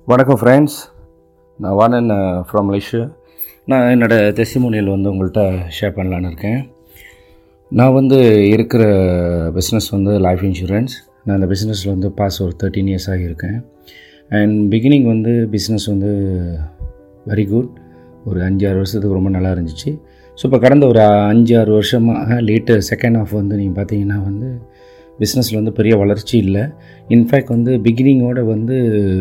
வணக்கம் ஃப்ரெண்ட்ஸ் நான் Vanan from Malaysia நான் என்னோடய டெஸ்டிமோனியல் வந்து உங்கள்கிட்ட ஷேர் பண்ணலான்னு இருக்கேன் நான் வந்து இருக்கிற பிஸ்னஸ் வந்து லைஃப் இன்சூரன்ஸ் நான் அந்த பிஸ்னஸில் வந்து பாஸ் ஒரு தேர்ட்டீன் இயர்ஸ் ஆகியிருக்கேன் அண்ட் பிகினிங் வந்து பிஸ்னஸ் வந்து வெரி குட் ஒரு அஞ்சாறு வருஷத்துக்கு ரொம்ப நல்லா இருந்துச்சு ஸோ இப்போ கடந்த ஒரு அஞ்சு ஆறு வருஷமாக லேட்டு செகண்ட் ஹாஃப் வந்து நீங்கள் பார்த்தீங்கன்னா வந்து பிஸ்னஸில் வந்து பெரிய வளர்ச்சி இல்லை இன்ஃபேக்ட் வந்து பிகினிங்கோட வந்து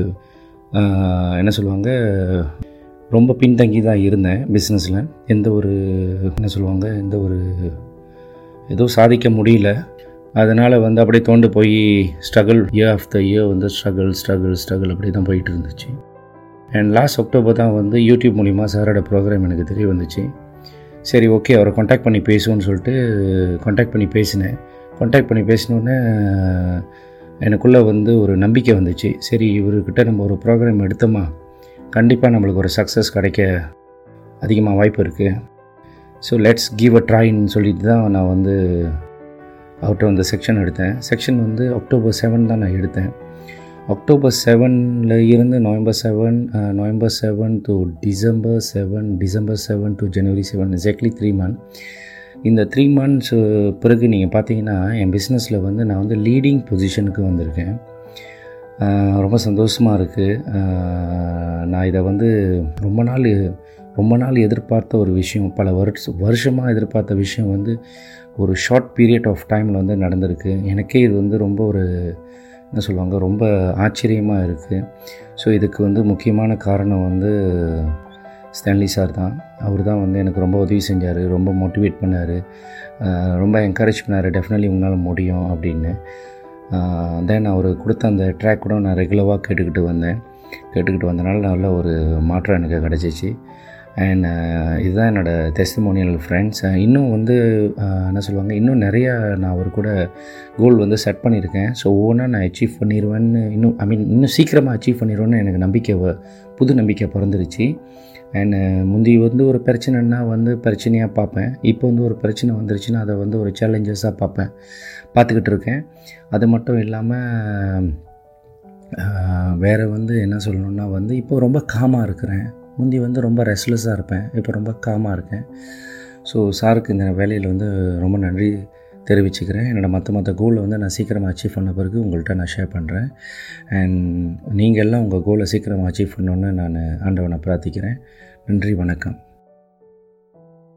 ஆஹ், என்ன சொல்லுவாங்க ரொம்ப பின்தங்கி தான் இருந்தேன் பிஸ்னஸில் எந்த ஒரு என்ன சொல்லுவாங்க எந்த ஒரு ஏதோ சாதிக்க முடியல அதனால் வந்து அப்படியே தோண்டு போய் struggle year of the year வந்து ஸ்ட்ரகிள் ஸ்ட்ரகிள் ஸ்ட்ரகிள் அப்படி தான் போயிட்டு இருந்துச்சு அண்ட் லாஸ்ட் அக்டோபர் தான் வந்து யூடியூப் மூலிமா சாரோட ப்ரோக்ராம் எனக்கு தெரிய வந்துச்சு சரி ஓகே அவரை காண்டாக்ட் பண்ணி பேசுவோன்னு சொல்லிட்டு காண்டாக்ட் பண்ணி பேசினேன் காண்டாக்ட் பண்ணி பேசினோன்னே எனக்குள்ளே வந்து ஒரு நம்பிக்கை வந்துச்சு சரி இவர்கிட்ட நம்ம ஒரு ப்ரோக்ராம் எடுத்தோமா கண்டிப்பாக நம்மளுக்கு ஒரு சக்ஸஸ் கிடைக்க அதிகமாக வாய்ப்பு இருக்குது ஸோ லெட்ஸ் கிவ் அ ட்ரைன்னு சொல்லிட்டு தான் நான் வந்து அவர்கிட்ட வந்து செக்ஷன் எடுத்தேன் செக்ஷன் வந்து அக்டோபர் செவன் தான் நான் எடுத்தேன் அக்டோபர் செவனில் இருந்து November seven November seven to December seven December seven to ஜனவரி செவன் எக்ஸாக்ட்லி த்ரீ மந்த் இந்த த்ரீ மந்த்ஸ் பிறகு நீங்கள் பார்த்தீங்கன்னா என் பிஸ்னஸில் வந்து நான் வந்து லீடிங் பொசிஷனுக்கு வந்திருக்கேன் ஆஹ் ரொம்ப சந்தோஷமாக இருக்குது நான் இதை வந்து ரொம்ப நாள் ரொம்ப நாள் எதிர்பார்த்த ஒரு விஷயம் பல வருஷ வருஷமாக எதிர்பார்த்த விஷயம் வந்து ஒரு ஷார்ட் பீரியட் ஆஃப் டைமில் வந்து நடந்திருக்கு எனக்கே இது வந்து ரொம்ப ஒரு என்ன சொல்லுவாங்க ரொம்ப ஆச்சரியமாக இருக்குது ஸோ இதுக்கு வந்து முக்கியமான காரணம் வந்து ஸ்டான்லி சார் தான் அவர் தான் வந்து எனக்கு ரொம்ப உதவி செஞ்சார் ரொம்ப மோட்டிவேட் பண்ணார் ரொம்ப என்கரேஜ் பண்ணார் டெஃபினெட்லி உங்களால் முடியும் அப்படின்னு தென் அவர் கொடுத்த அந்த ட்ராக் கூட நான் ரெகுலராக கேட்டுக்கிட்டு வந்தேன் கேட்டுக்கிட்டு வந்தனால நல்ல ஒரு மாற்றம் எனக்கு கிடச்சிச்சு அண்ட் இதுதான் என்னோடய டெஸ்டிமோனியல் ஃப்ரெண்ட்ஸ் இன்னும் வந்து அஹ், என்ன சொல்லுவாங்க இன்னும் நிறையா நான் அவர் கூட கோல் வந்து செட் பண்ணியிருக்கேன் ஸோ ஒவ்வொன்றா நான் அச்சீவ் பண்ணிடுவேன்னு இன்னும் ஐ மீன் இன்னும் சீக்கிரமாக அச்சீவ் பண்ணிடுவேன்னு எனக்கு நம்பிக்கை வ- புது நம்பிக்கை பிறந்துருச்சு அண்ட் முந்தி வந்து ஒரு பிரச்சனைனா வந்து பிரச்சனையாக பார்ப்பேன் இப்போ வந்து ஒரு பிரச்சனை வந்துருச்சுன்னா அதை வந்து ஒரு சேலஞ்சஸாக பார்ப்பேன் பார்த்துக்கிட்டு இருக்கேன் அது மட்டும் இல்லாமல் வேறு வந்து என்ன சொல்லணுன்னா வந்து இப்போ ரொம்ப காமாக இருக்கிறேன் முந்தி வந்து ரொம்ப ரெஸ்ட்லெஸ்ஸாக இருப்பேன் இப்போ ரொம்ப காமாக இருக்கேன் ஸோ சாருக்கு இந்த வேலையில் வந்து ரொம்ப நன்றி தெரிவிச்சுக்கிறேன் என்னோடய மற்ற மற்ற கோலை வந்து நான் சீக்கிரமாக அச்சீவ் பண்ண பிறகு உங்கள்கிட்ட நான் ஷேர் பண்ணுறேன் அண்ட் நீங்கள் எல்லாம் உங்கள் கோலை சீக்கிரமாக அச்சீவ் பண்ணணுன்னு நான் ஆண்டவனை பிரார்த்திக்கிறேன் நன்றி வணக்கம்